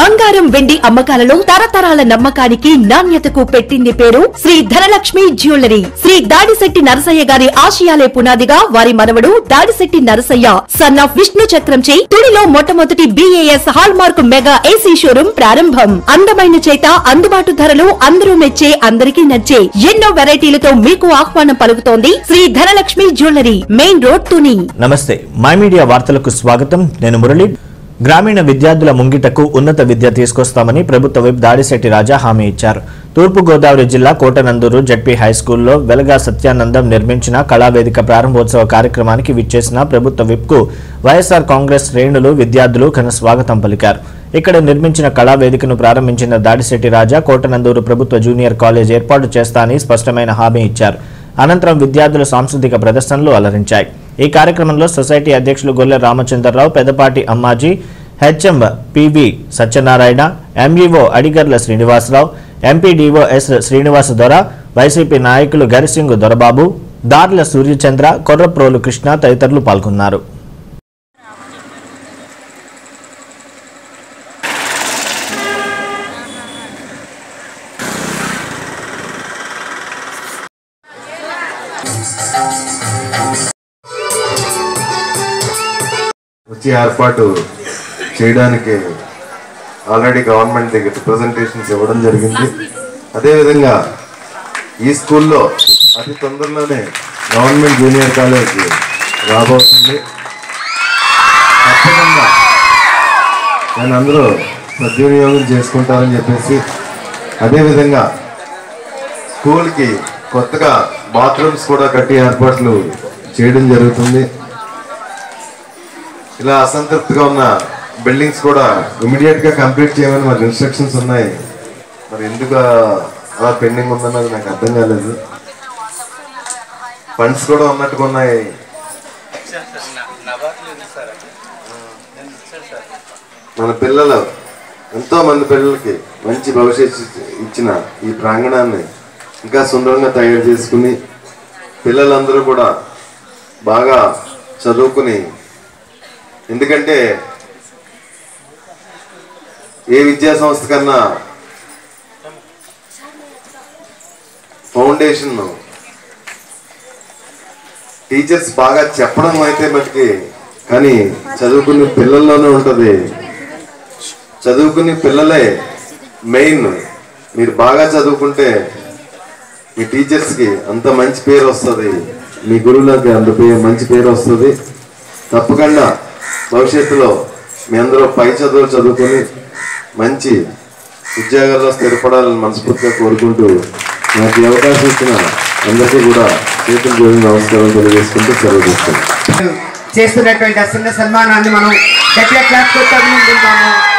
బంగారం వెండి అమ్మకాలలో తరతరాల నమ్మకానికి నాణ్యతకు పెట్టింది పేరు శ్రీ ధనలక్ష్మి జ్యువెలరీ శ్రీ దాడిశెట్టి నరసయ్య గారి ఆశయాలే పునాదిగా వారి మనవడు దాడిశెట్టి నరసయ్య సన్ ఆఫ్ విష్ణు చక్రంచే తుడిలో మొట్టమొదటి BAS hallmark mega AC showroom ప్రారంభం అందమైన చేత అందుబాటు ధరలు అందరూ మెచ్చే అందరికీ నచ్చే ఎన్నో వెరైటీలతో మీకు ఆహ్వానం పలుకుతోంది Shri Dhanalakshmi jewellery main road Tuni నమస్తే మై మీడియా వార్తలకు స్వాగతం నేను మురళి గ్రామీణ విద్యార్థుల ముంగిటకు ఉన్నత విద్య తీసుకొస్తామని ప్రభుత్వ విప్ దాడిశెట్టి రాజా హామీ ఇచ్చారు తూర్పు గోదావరి జిల్లా కోటనందూరు జడ్పీ హై స్కూల్లో వెలగా సత్యానందం నిర్మించిన కళావేదిక ప్రారంభోత్సవ కార్యక్రమానికి విచ్చేసిన ప్రభుత్వ విప్కు వైఎస్ఆర్ కాంగ్రెస్ శ్రేణులు విద్యార్థులు ఘన స్వాగతం పలికారు ఇక్కడ నిర్మించిన కళావేదికను ప్రారంభించిన దాడిశెట్టి రాజా కోటనందూరు ప్రభుత్వ జూనియర్ కాలేజ్ ఏర్పాటు చేస్తానని స్పష్టమైన హామీ ఇచ్చారు అనంతరం విద్యార్థుల సాంస్కృతిక ప్రదర్శనలు అలరించాయి ఈ కార్యక్రమంలో సొసైటీ అధ్యక్షులు Golle Ramachandrarao Pedapati Ammaji HM PV Satyanarayana MEO Adigarla Srinivasarao MPDO S Srinivasa Dora YCP నాయకులు గరిసింగు దొరబాబు దార్ల సూర్యచంద్ర కొర్రప్రోలు కృష్ణ తదితరులు పాల్గొన్నారు వచ్చి ఏర్పాటు చేయడానికి ఆల్రెడీ గవర్నమెంట్ దగ్గర రిప్రజెంటేషన్స్ ఇవ్వడం జరిగింది అదేవిధంగా ఈ స్కూల్లో అతి తొందరలోనే గవర్నమెంట్ జూనియర్ కాలేజ్ రాబోతుంది తప్పకుండా దాన్ని అందరూ సద్వినియోగం చేసుకుంటారని చెప్పేసి అదేవిధంగా స్కూల్కి కొత్తగా బాత్రూమ్స్ కూడా కట్టి ఏర్పాట్లు చేయడం జరుగుతుంది ఇలా అసంతృప్తిగా ఉన్న బిల్డింగ్స్ కూడా ఇమీడియట్ గా కంప్లీట్ చేయమని మరి ఇన్స్ట్రక్షన్స్ ఉన్నాయి మరి ఎందుకు అలా పెండింగ్ ఉందన్నది నాకు అర్థం కాలేదు ఫండ్స్ కూడా ఉన్నట్టుగా ఉన్నాయి మన పిల్లలు ఎంతో మంది పిల్లలకి మంచి భవిష్యత్తు ఇచ్చిన ఈ ప్రాంగణాన్ని ఇంకా సుందరంగా తయారు చేసుకుని పిల్లలందరూ కూడా బాగా చదువుకుని ఎందుకంటే ఏ విద్యా సంస్థ కన్నా ఫౌండేషన్ టీచర్స్ బాగా చెప్పడం అయితే మటుకి కానీ చదువుకునే పిల్లల్లోనే ఉంటుంది చదువుకునే పిల్లలే మెయిన్ మీరు బాగా చదువుకుంటే మీ టీచర్స్కి అంత మంచి పేరు వస్తుంది మీ గురువులకి అంత పేరు మంచి పేరు వస్తుంది తప్పకుండా భవిష్యత్తులో మీ అందరూ పై చదువులు చదువుకొని మంచి ఉద్యోగాల్లో స్థిరపడాలని మనస్ఫూర్తిగా కోరుకుంటూ నాకు ఈ అవకాశం ఇచ్చిన అందరికీ కూడా చేతులు జోడి నమస్కారం తెలియజేసుకుంటూ సెలవు తీసుకుంటాను చేస్తున్నటువంటి ఆ చిన్న సన్మానాన్ని మనం గట్టిగా క్లాస్ కొట్టి అభినందిద్దాము